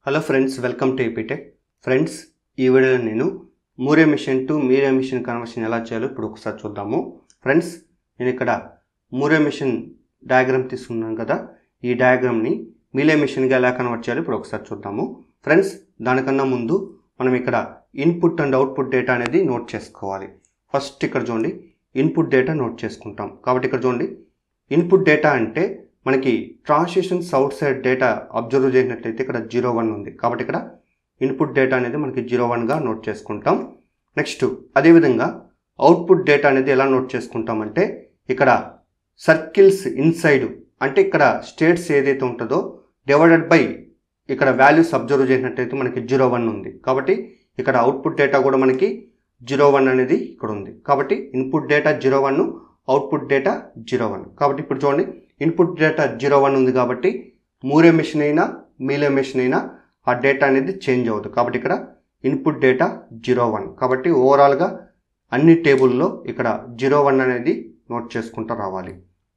hello friends welcome to AP tech friends ఈ వీడియోలో నేను Moore machine to Mealy machine conversion ఎలా చేయాలో ఇప్పుడు ఒకసారి చూద్దాము ఫ్రెండ్స్ నేను ఇక్కడ మూరే మిషన్ డయాగ్రామ్ తీసుకున్నాను కదా ఈ డయాగ్రామ్ని మీలే మిషన్గా ఎలా కన్వర్ట్ చేయాలో ఇప్పుడు ఒకసారి చూద్దాము ఫ్రెండ్స్ దానికన్నా ముందు మనం ఇక్కడ ఇన్పుట్ అండ్ అవుట్పుట్ డేటా అనేది నోట్ చేసుకోవాలి ఫస్ట్ ఇక్కడ చూడండి ఇన్పుట్ డేటా నోట్ చేసుకుంటాం కాబట్టి ఇక్కడ చూడండి ఇన్పుట్ డేటా అంటే మనకి transitions outside data observe చేసినట్లయితే ఇక్కడ జీరో వన్ ఉంది కాబట్టి ఇక్కడ ఇన్పుట్ డేటా అనేది మనకి జీరో వన్గా నోట్ చేసుకుంటాం నెక్స్ట్ అదేవిధంగా అవుట్పుట్ డేటా అనేది ఎలా నోట్ చేసుకుంటామంటే ఇక్కడ సర్కిల్స్ ఇన్సైడ్ అంటే ఇక్కడ స్టేట్స్ ఏదైతే ఉంటుందో డివైడెడ్ బై ఇక్కడ వాల్యూస్ అబ్జర్వ్ చేసినట్టయితే మనకి జీరో వన్ ఉంది కాబట్టి ఇక్కడ అవుట్పుట్ డేటా కూడా మనకి జీరో వన్ అనేది ఇక్కడ ఉంది కాబట్టి input data zero one output data zero one కాబట్టి ఇప్పుడు చూడండి ఇన్పుట్ డేటా జీరో వన్ ఉంది కాబట్టి మూరే మెషిన్ అయినా మీలే మెషిన్ అయినా ఆ డేటా అనేది చేంజ్ అవ్వదు కాబట్టి ఇక్కడ ఇన్పుట్ డేటా జీరో వన్ కాబట్టి ఓవరాల్గా అన్ని టేబుల్లో ఇక్కడ జీరో వన్ అనేది నోట్ చేసుకుంటూ రావాలి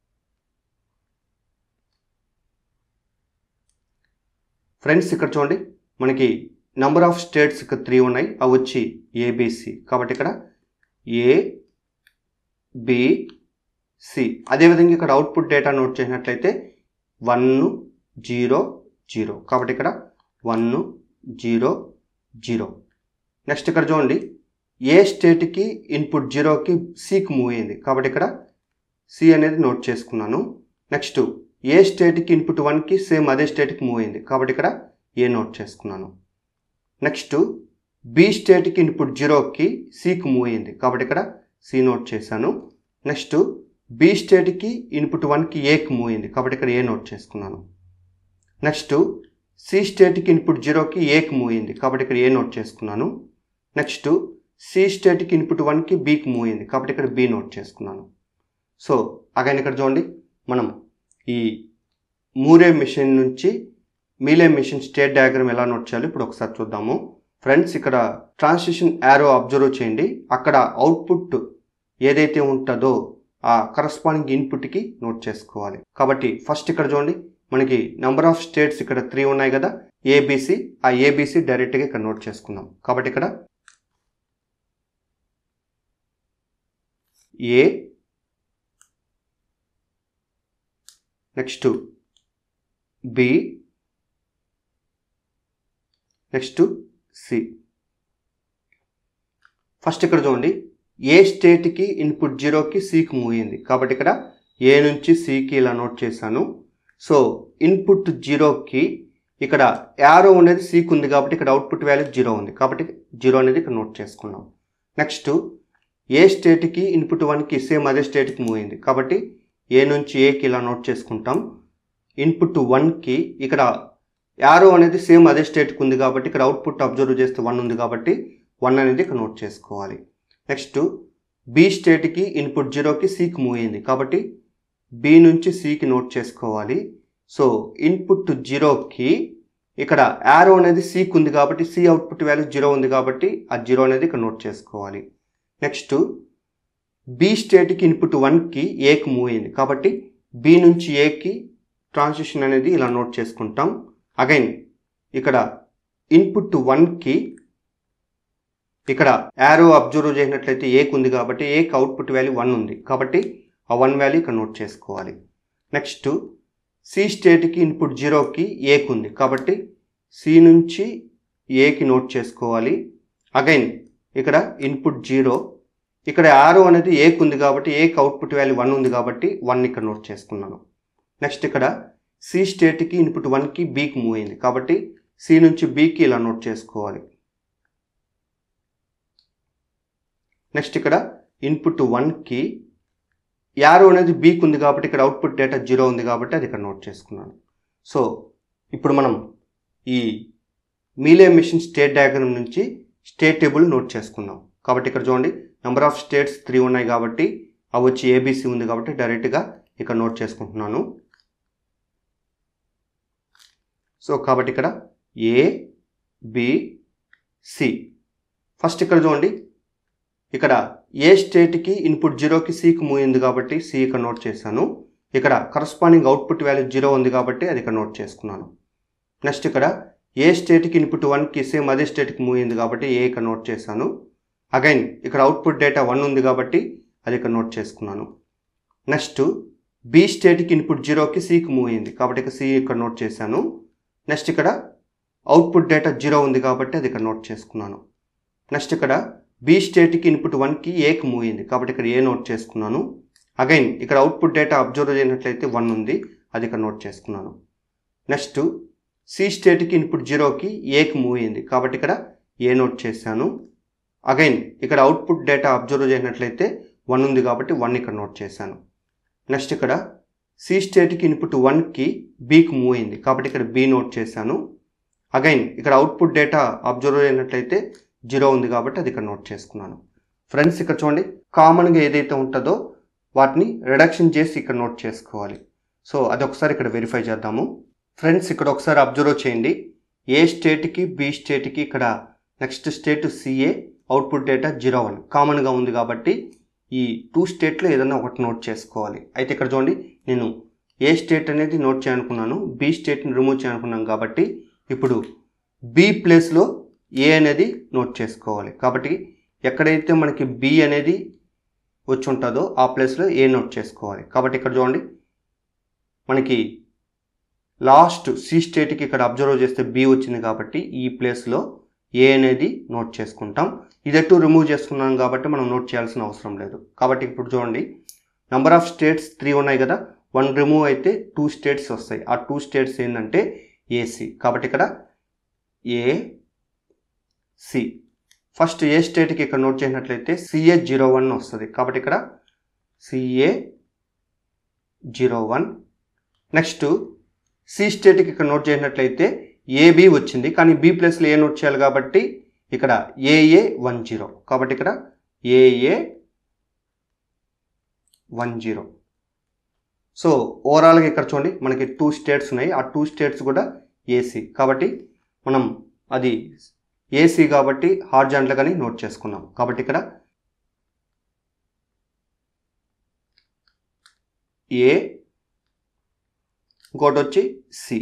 ఫ్రెండ్స్ ఇక్కడ చూడండి మనకి నెంబర్ ఆఫ్ స్టేట్స్ ఇక్కడ త్రీ ఉన్నాయి అవి వచ్చి ఏబిసి కాబట్టి ఇక్కడ ఏ బి సి అదేవిధంగా ఇక్కడ అవుట్పుట్ డేటా నోట్ చేసినట్లయితే వన్ జీరో జీరో కాబట్టి ఇక్కడ వన్ జీరో జీరో నెక్స్ట్ ఇక్కడ చూడండి ఏ స్టేట్కి ఇన్పుట్ జీరోకి సికి మూవ్ అయింది కాబట్టి ఇక్కడ సి అనేది నోట్ చేసుకున్నాను నెక్స్ట్ ఏ స్టేట్కి ఇన్పుట్ వన్కి సేమ్ అదే స్టేట్కి మూవ్ అయింది కాబట్టి ఇక్కడ ఏ నోట్ చేసుకున్నాను నెక్స్ట్ బి స్టేట్కి ఇన్పుట్ జీరోకి సికి మూవ్ అయింది కాబట్టి ఇక్కడ సి నోట్ చేశాను నెక్స్ట్ బి స్టేట్కి ఇన్పుట్ వన్కి ఏకి మూవ్ అయింది కాబట్టి ఇక్కడ ఏ నోట్ చేసుకున్నాను నెక్స్ట్ సి స్టేట్కి ఇన్పుట్ జీరోకి ఏకి మూవ్ అయింది కాబట్టి ఇక్కడ ఏ నోట్ చేసుకున్నాను నెక్స్ట్ సి స్టేట్కి ఇన్పుట్ వన్కి బీకి మూవ్ అయింది కాబట్టి ఇక్కడ బి నోట్ చేసుకున్నాను సో అగైన్ ఇక్కడ చూడండి మనం ఈ మూరే మిషన్ నుంచి మీలే మిషన్ స్టేట్ డయాగ్రామ్ ఎలా నోట్ చేయాలో ఇప్పుడు ఒకసారి చూద్దాము ఫ్రెండ్స్ ఇక్కడ ట్రాన్సిషన్ యారో అబ్జర్వ్ చేయండి అక్కడ అవుట్పుట్ ఏదైతే ఉంటుందో ఆ కరస్పాండింగ్ ఇన్పుట్కి నోట్ చేసుకోవాలి కాబట్టి ఫస్ట్ ఇక్కడ చూడండి మనకి నెంబర్ ఆఫ్ స్టేట్స్ ఇక్కడ త్రీ ఉన్నాయి కదా ఏబిసి ఆ ఏబిసి డైరెక్ట్గా ఇక్కడ నోట్ చేసుకుందాం కాబట్టి ఇక్కడ A next B next C first ఇక్కడ చూడండి ఏ స్టేట్కి ఇన్పుట్ జీరోకి సికి మూవ్ అయింది కాబట్టి ఇక్కడ ఏ నుంచి సికి ఇలా నోట్ చేశాను సో ఇన్పుట్ జీరోకి ఇక్కడ యారో అనేది సికి ఉంది కాబట్టి ఇక్కడ అవుట్పుట్ వాల్యూ జీరో ఉంది కాబట్టి జీరో అనేది ఇక్కడ నోట్ చేసుకున్నాం నెక్స్ట్ ఏ స్టేట్కి ఇన్పుట్ వన్కి సేమ్ అదే స్టేట్కి మూవ్ అయింది కాబట్టి ఏ నుంచి ఏకి ఇలా నోట్ చేసుకుంటాం ఇన్పుట్ వన్కి ఇక్కడ యారో అనేది సేమ్ అదే స్టేట్కి ఉంది కాబట్టి ఇక్కడ అవుట్పుట్ అబ్జర్వ్ చేస్తే వన్ ఉంది కాబట్టి వన్ అనేది ఇక్కడ నోట్ చేసుకోవాలి నెక్స్ట్ బి స్టేట్కి ఇన్పుట్ జీరోకి సికి మూవ్ అయింది కాబట్టి బి నుంచి సికి నోట్ చేసుకోవాలి సో ఇన్పుట్ జీరోకి ఇక్కడ యారో అనేది సికి ఉంది కాబట్టి సి అవుట్పుట్ వాల్యూ జీరో ఉంది కాబట్టి ఆ జీరో అనేది ఇక్కడ నోట్ చేసుకోవాలి నెక్స్ట్ బి స్టేట్కి ఇన్పుట్ వన్కి ఏకి మూవ్ అయింది కాబట్టి బి నుంచి ఏకి ట్రాన్సిషన్ అనేది ఇలా నోట్ చేసుకుంటాం అగైన్ ఇక్కడ ఇన్పుట్ వన్కి ఇక్కడ యారో అబ్జర్వ్ చేసినట్లయితే ఏకి ఉంది కాబట్టి ఏకి అవుట్పుట్ వాల్యూ వన్ ఉంది కాబట్టి ఆ వన్ వాల్యూ ఇక్కడ నోట్ చేసుకోవాలి నెక్స్ట్ సి స్టేట్కి ఇన్పుట్ జీరోకి ఏకి ఉంది కాబట్టి సి నుంచి ఏకి నోట్ చేసుకోవాలి అగైన్ ఇక్కడ ఇన్పుట్ జీరో ఇక్కడ ఆరో అనేది ఏకి ఉంది కాబట్టి ఏకి అవుట్పుట్ వాల్యూ వన్ ఉంది కాబట్టి వన్ ఇక్కడ నోట్ చేసుకున్నాను నెక్స్ట్ ఇక్కడ సి స్టేట్కి ఇన్పుట్ వన్కి బీకి మూవ్ అయింది కాబట్టి సి నుంచి బీకి ఇలా నోట్ చేసుకోవాలి నెక్స్ట్ ఇక్కడ ఇన్పుట్ వన్కి యారో అనేది బీక్ ఉంది కాబట్టి ఇక్కడ అవుట్పుట్ డేటా జీరో ఉంది కాబట్టి అది ఇక్కడ నోట్ చేసుకున్నాను సో ఇప్పుడు మనం ఈ మీలే మిషన్ స్టేట్ డయాగ్రామ్ నుంచి స్టేట్ టేబుల్ నోట్ చేసుకుందాం కాబట్టి ఇక్కడ చూడండి నెంబర్ ఆఫ్ స్టేట్స్ త్రీ ఉన్నాయి కాబట్టి అవి వచ్చి ఏబీసీ ఉంది కాబట్టి డైరెక్ట్గా ఇక్కడ నోట్ చేసుకుంటున్నాను సో కాబట్టి ఇక్కడ ఏ బి సి ఫస్ట్ ఇక్కడ చూడండి ఇక్కడ ఏ స్టేట్కి ఇన్పుట్ జీరోకి సికి మూవ్ అయింది కాబట్టి సి ఇక్కడ నోట్ చేశాను ఇక్కడ కరస్పాండింగ్ అవుట్పుట్ వాల్యూ జీరో ఉంది కాబట్టి అది ఇక్కడ నోట్ చేసుకున్నాను నెక్స్ట్ ఇక్కడ ఏ స్టేట్కి ఇన్పుట్ వన్కి సేమ్ అదే స్టేట్కి మూవ్ అయింది కాబట్టి ఏ ఇక్కడ నోట్ చేశాను అగైన్ ఇక్కడ అవుట్పుట్ డేటా వన్ ఉంది కాబట్టి అది ఇక్కడ నోట్ చేసుకున్నాను నెక్స్ట్ బి స్టేట్కి ఇన్పుట్ జీరోకి సికి మూవ్ అయింది కాబట్టి ఇక్కడ సి ఇక్కడ నోట్ చేశాను నెక్స్ట్ ఇక్కడ అవుట్పుట్ డేటా జీరో ఉంది కాబట్టి అది ఇక్కడ నోట్ చేసుకున్నాను నెక్స్ట్ ఇక్కడ బి స్టేట్కి ఇన్పుట్ వన్కి ఏకి మూవ్ అయింది కాబట్టి ఇక్కడ ఏ నోట్ చేసుకున్నాను అగైన్ ఇక్కడ అవుట్పుట్ డేటా అబ్జర్వ్ చేయనట్లయితే వన్ ఉంది అది ఇక్కడ నోట్ చేసుకున్నాను నెక్స్ట్ సి స్టేట్కి ఇన్పుట్ జీరోకి ఏకి మూవ్ అయింది కాబట్టి ఇక్కడ ఏ నోట్ చేశాను అగైన్ ఇక్కడ అవుట్పుట్ డేటా అబ్జర్వ్ చేసినట్లయితే వన్ ఉంది కాబట్టి వన్ ఇక్కడ నోట్ చేశాను నెక్స్ట్ ఇక్కడ సి స్టేట్కి ఇన్పుట్ వన్కి బీకి మూవ్ అయింది కాబట్టి ఇక్కడ బి నోట్ చేశాను అగైన్ ఇక్కడ అవుట్పుట్ డేటా అబ్జర్వ్ అయినట్లయితే జీరో ఉంది కాబట్టి అది ఇక్కడ నోట్ చేసుకున్నాను ఫ్రెండ్స్ ఇక్కడ చూడండి కామన్గా ఏదైతే ఉంటుందో వాటిని రిడక్షన్ చేసి ఇక్కడ నోట్ చేసుకోవాలి సో అది ఒకసారి ఇక్కడ వెరిఫై చేద్దాము ఫ్రెండ్స్ ఇక్కడ ఒకసారి అబ్జర్వ్ చేయండి ఏ స్టేట్కి బి స్టేట్కి ఇక్కడ next state CA output data zero one కామన్గా ఉంది కాబట్టి ఈ టూ స్టేట్లో ఏదైనా ఒకటి నోట్ చేసుకోవాలి అయితే ఇక్కడ చూడండి నేను ఏ స్టేట్ అనేది నోట్ చేయాలనుకున్నాను బి స్టేట్ని రిమూవ్ చేయాలనుకున్నాను కాబట్టి ఇప్పుడు బి ప్లేస్లో ఏ అనేది నోట్ చేసుకోవాలి కాబట్టి ఎక్కడైతే మనకి బి అనేది వచ్చి ఉంటుందో ఆ ప్లేస్లో ఏ నోట్ చేసుకోవాలి కాబట్టి ఇక్కడ చూడండి మనకి లాస్ట్ సి స్టేట్కి ఇక్కడ అబ్జర్వ్ చేస్తే బి వచ్చింది కాబట్టి ఈ ప్లేస్లో ఏ అనేది నోట్ చేసుకుంటాం ఇది టూ రిమూవ్ చేసుకున్నాం కాబట్టి మనం నోట్ చేయాల్సిన అవసరం లేదు కాబట్టి ఇప్పుడు చూడండి నెంబర్ ఆఫ్ స్టేట్స్ త్రీ ఉన్నాయి కదా వన్ రిమూవ్ అయితే టూ స్టేట్స్ వస్తాయి ఆ టూ స్టేట్స్ ఏంటంటే ఏసీ కాబట్టి ఇక్కడ ఏ సి ఫస్ట్ ఏ స్టేట్కి ఇక్కడ నోట్ చేసినట్లయితే సిఏ జీరో వన్ వస్తుంది కాబట్టి ఇక్కడ CA zero one next C స్టేట్కి ఇక్కడ నోట్ చేసినట్లయితే ఏబి వచ్చింది కానీ బి ప్లస్లో ఏ నోట్ చేయాలి కాబట్టి ఇక్కడ ఏఏ వన్ జీరో కాబట్టి ఇక్కడ ఏఏ వన్ జీరో సో ఓవరాల్గా ఇక్కడ చూడండి మనకి టూ స్టేట్స్ ఉన్నాయి ఆ టూ స్టేట్స్ కూడా ఏసీ కాబట్టి మనం అది ఏసీ కాబట్టి హార్జాంట్లుగాని నోట్ చేసుకున్నాం కాబట్టి ఇక్కడ ఏ ఇంకోటి వచ్చి సి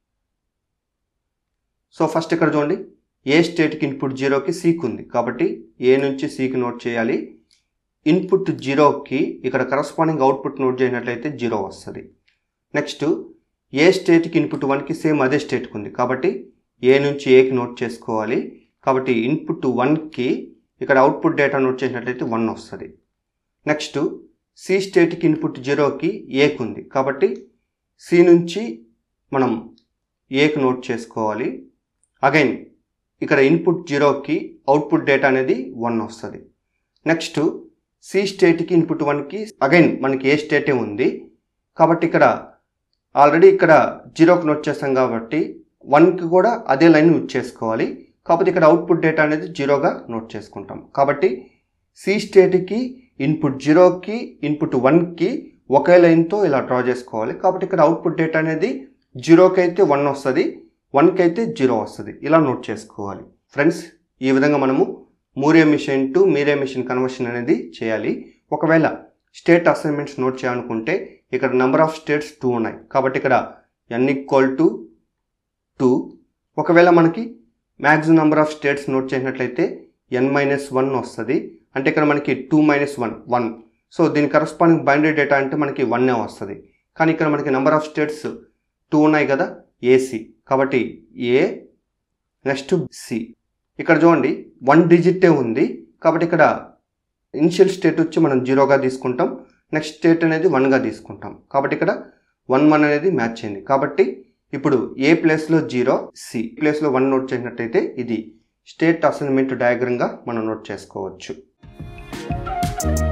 సో ఫస్ట్ ఇక్కడ చూడండి ఏ స్టేట్కి ఇన్పుట్ జీరోకి సీక్ ఉంది కాబట్టి ఏ నుంచి సీకి నోట్ చేయాలి ఇన్పుట్ జీరోకి ఇక్కడ కరస్పాండింగ్ అవుట్పుట్ నోట్ చేయనట్లయితే జీరో వస్తుంది నెక్స్ట్ ఏ స్టేట్కి ఇన్పుట్ వన్కి సేమ్ అదే స్టేట్కి ఉంది కాబట్టి ఏ నుంచి ఏకి నోట్ చేసుకోవాలి కాబట్టి ఇన్పుట్ వన్కి ఇక్కడ అవుట్పుట్ డేటా నోట్ చేసినట్లయితే వన్ వస్తుంది నెక్స్ట్ సి స్టేట్కి ఇన్పుట్ జీరోకి ఏకి ఉంది కాబట్టి సి నుంచి మనం ఏకి నోట్ చేసుకోవాలి అగైన్ ఇక్కడ ఇన్పుట్ జీరోకి అవుట్పుట్ డేటా అనేది వన్ వస్తుంది నెక్స్ట్ సి స్టేట్కి ఇన్పుట్ వన్కి అగైన్ మనకి ఏ స్టేటే ఉంది కాబట్టి ఇక్కడ ఆల్రెడీ ఇక్కడ జీరోకి నోట్ చేస్తాం కాబట్టి వన్కి కూడా అదే లైన్ యూజ్ చేసుకోవాలి కాకపోతే ఇక్కడ అవుట్పుట్ డేటా అనేది జీరోగా నోట్ చేసుకుంటాం కాబట్టి సి స్టేట్కి ఇన్పుట్ జీరోకి ఇన్పుట్ వన్కి ఒకే లైన్తో ఇలా డ్రా చేసుకోవాలి కాబట్టి ఇక్కడ అవుట్పుట్ డేటా అనేది జీరోకి అయితే వన్ వస్తుంది వన్కి అయితే జీరో వస్తుంది ఇలా నోట్ చేసుకోవాలి ఫ్రెండ్స్ ఈ విధంగా మనము Moore machine to Mealy machine conversion అనేది చేయాలి ఒకవేళ స్టేట్ అసైన్మెంట్స్ నోట్ చేయాలనుకుంటే ఇక్కడ నెంబర్ ఆఫ్ స్టేట్స్ టూ ఉన్నాయి కాబట్టి ఇక్కడ ఎన్ ఈక్వల్ టు టూ ఒకవేళ మనకి maximum number of states note చేసినట్లయితే ఎన్ మైనస్ వన్ వస్తుంది అంటే ఇక్కడ మనకి two minus one one so దీని కరస్పాండింగ్ బైనరీ డేటా అంటే మనకి వన్నే వస్తుంది కానీ ఇక్కడ మనకి నెంబర్ ఆఫ్ స్టేట్స్ టూ ఉన్నాయి కదా ఏసీ కాబట్టి ఏ నెక్స్ట్ సి ఇక్కడ చూడండి వన్ డిజిటే ఉంది కాబట్టి ఇక్కడ ఇనిషియల్ స్టేట్ వచ్చి మనం జీరోగా తీసుకుంటాం నెక్స్ట్ స్టేట్ అనేది వన్గా తీసుకుంటాం కాబట్టి ఇక్కడ వన్ వన్ అనేది మ్యాచ్ అయింది కాబట్టి ఇప్పుడు ఏ ప్లేస్లో జీరో సి ప్లేస్లో వన్ నోట్ చేసినట్టయితే ఇది స్టేట్ అసైన్మెంట్ డయాగ్రామ్గా మనం నోట్ చేసుకోవచ్చు